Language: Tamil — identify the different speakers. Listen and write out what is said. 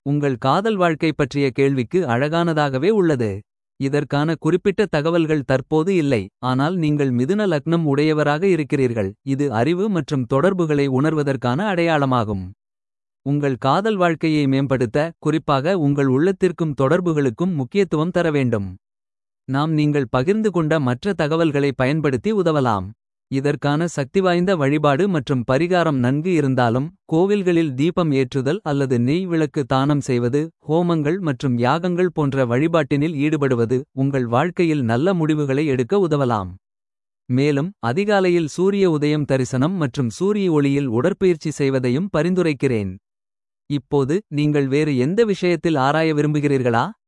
Speaker 1: உங்கள் காதல் வாழ்க்கை பற்றிய கேள்விக்கு அழகானதாகவே உள்ளது. இதற்கான குறிப்பிட்ட தகவல்கள் தற்போது இல்லை. ஆனால் நீங்கள் மிதுன லக்னம் உடையவராக இருக்கிறீர்கள். இது அறிவு மற்றும் தொடர்புகளை உணர்வதற்கான அடையாளமாகும். உங்கள் காதல் வாழ்க்கையை மேம்படுத்த. குறிப்பாக உங்கள் உள்ளத்திற்கும் தொடர்புகளுக்கும் முக்கியத்துவம் தர வேண்டும். நாம் நீங்கள் பகிர்ந்து கொண்ட மற்ற தகவல்களை பயன்படுத்தி உதவலாம். இதற்கான சக்திவாய்ந்த வழிபாடு மற்றும் பரிகாரம் நன்கு இருந்தாலும். கோவில்களில் தீபம் ஏற்றுதல் அல்லது நெய் விளக்கு தானம் செய்வது. ஹோமங்கள் மற்றும் யாகங்கள் போன்ற வழிபாட்டினில் ஈடுபடுவது. உங்கள் வாழ்க்கையில் நல்ல முடிவுகளை எடுக்க உதவலாம். மேலும் அதிகாலையில் சூரிய உதயம் தரிசனம் மற்றும் சூரிய ஒளியில் உடற்பயிற்சி செய்வதையும் பரிந்துரைக்கிறேன். இப்போது நீங்கள் வேறு எந்த விஷயத்தில் ஆராய விரும்புகிறீர்களா.